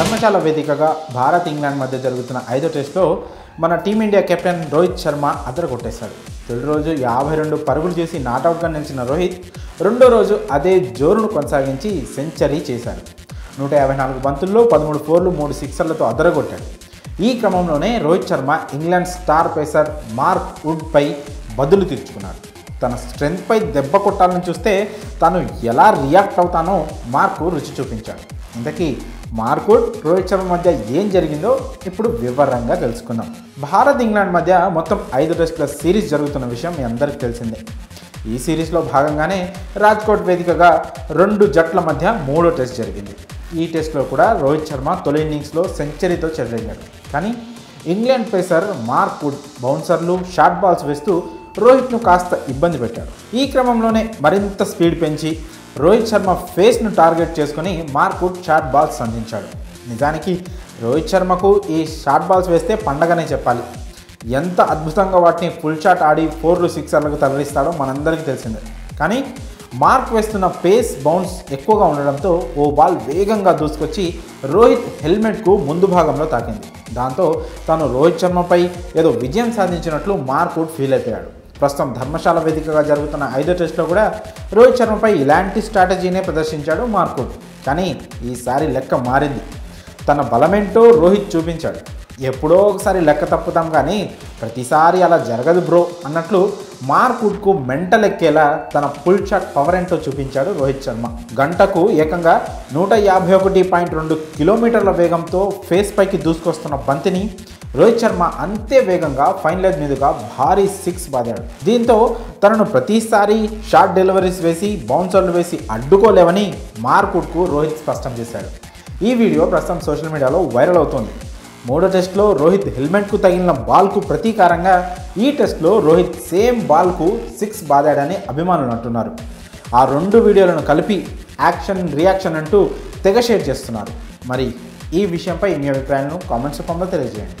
ధర్మశాల వేదికగా భారత్ ఇంగ్లాండ్ మధ్య జరుగుతున్న ఐదో టెస్ట్లో మన టీమిండియా కెప్టెన్ రోహిత్ శర్మ అదర కొట్టేశాడు తొలి రోజు యాభై రెండు పరుగులు చేసి నాటౌట్గా నిలిచిన రోహిత్ రెండో రోజు అదే జోరును కొనసాగించి సెంచరీ చేశాడు నూట యాభై నాలుగు బంతుల్లో పదమూడు ఫోర్లు మూడు సిక్సర్లతో అదరగొట్టాడు ఈ క్రమంలోనే Rohit Sharma England star pacer Mark వుడ్పై బదులు తీర్చుకున్నాడు తన స్ట్రెంగ్త్పై దెబ్బ కొట్టాలని చూస్తే తాను ఎలా రియాక్ట్ అవుతానో మార్కు రుచి చూపించాడు ఇంతకీ మార్కు రోహిత్ శర్మ మధ్య ఏం జరిగిందో ఇప్పుడు వివరంగా తెలుసుకుందాం భారత్ ఇంగ్లాండ్ మధ్య మొత్తం ఐదు టెస్టుల సిరీస్ జరుగుతున్న విషయం మీ అందరికీ తెలిసిందే ఈ సిరీస్లో భాగంగానే రాజ్కోట్ వేదికగా రెండు జట్ల మధ్య మూడో టెస్ట్ జరిగింది ఈ టెస్ట్లో కూడా రోహిత్ శర్మ తొలి ఇన్నింగ్స్లో సెంచరీతో చెలరేగాడు కానీ England pacer Mark Wood bouncers short balls వేస్తూ రోహిత్ను కాస్త ఇబ్బంది పెట్టాడు ఈ క్రమంలోనే మరింత స్పీడ్ పెంచి రోహిత్ శర్మ ఫేస్ను టార్గెట్ చేసుకుని మార్క్ వుడ్ షార్ట్ బాల్స్ సంధించాడు నిజానికి రోహిత్ శర్మకు ఈ షార్ట్ బాల్స్ వేస్తే పండగనే చెప్పాలి ఎంత అద్భుతంగా వాటిని ఫుల్ షాట్ ఆడి ఫోర్లు సిక్సర్లకు తరలిస్తాడో మనందరికీ తెలిసిందే కానీ మార్క్ వేస్తున్న పేస్ బౌన్స్ ఎక్కువగా ఉండడంతో ఓ బాల్ వేగంగా దూసుకొచ్చి రోహిత్ హెల్మెట్కు ముందు భాగంలో తాకింది దాంతో తాను రోహిత్ శర్మపై ఏదో విజయం సాధించినట్లు మార్క్ వుడ్ ఫీల్ అయిపోయాడు ప్రస్తుతం ధర్మశాల వేదికగా జరుగుతున్న ఐదో టెస్ట్లో కూడా రోహిత్ శర్మపై ఇలాంటి స్ట్రాటజీనే ప్రదర్శించాడు మార్క్ వుడ్ కానీ ఈసారి లెక్క మారింది తన బలమేంటో రోహిత్ చూపించాడు ఎప్పుడో ఒకసారి లెక్క తప్పుతాం కానీ ప్రతిసారి అలా జరగదు బ్రో అన్నట్లు మార్క్ వుడ్కు మెంటల్ ఎక్కేలా తన ఫుల్ షాట్ పవర్ ఏంటో చూపించాడు రోహిత్ శర్మ గంటకు ఏకంగా నూట యాభై ఒకటి పాయింట్ రెండు కిలోమీటర్ల వేగంతో ఫేస్ పైకి దూసుకొస్తున్న బంతిని రోహిత్ శర్మ అంతే వేగంగా ఫైన్ లెగ్ మీదుగా భారీ సిక్స్ బాదాడు దీంతో తనను ప్రతిసారి షార్ట్ డెలివరీస్ వేసి బౌన్సర్లు వేసి అడ్డుకోలేవని మార్కుడ్కు రోహిత్ స్పష్టం చేశాడు ఈ వీడియో ప్రస్తుతం సోషల్ మీడియాలో వైరల్ అవుతోంది మూడో టెస్ట్లో రోహిత్ హెల్మెట్కు తగిలిన బాల్కు ప్రతీకారంగా ఈ టెస్ట్లో రోహిత్ సేమ్ బాల్కు సిక్స్ బాదాడని అభిమానులు అంటున్నారు ఆ రెండు వీడియోలను కలిపి యాక్షన్ రియాక్షన్ అంటూ తెగ షేర్ చేస్తున్నారు మరి ఈ విషయంపై మీ అభిప్రాయాలను కామెంట్స్ రూపంలో తెలియజేయండి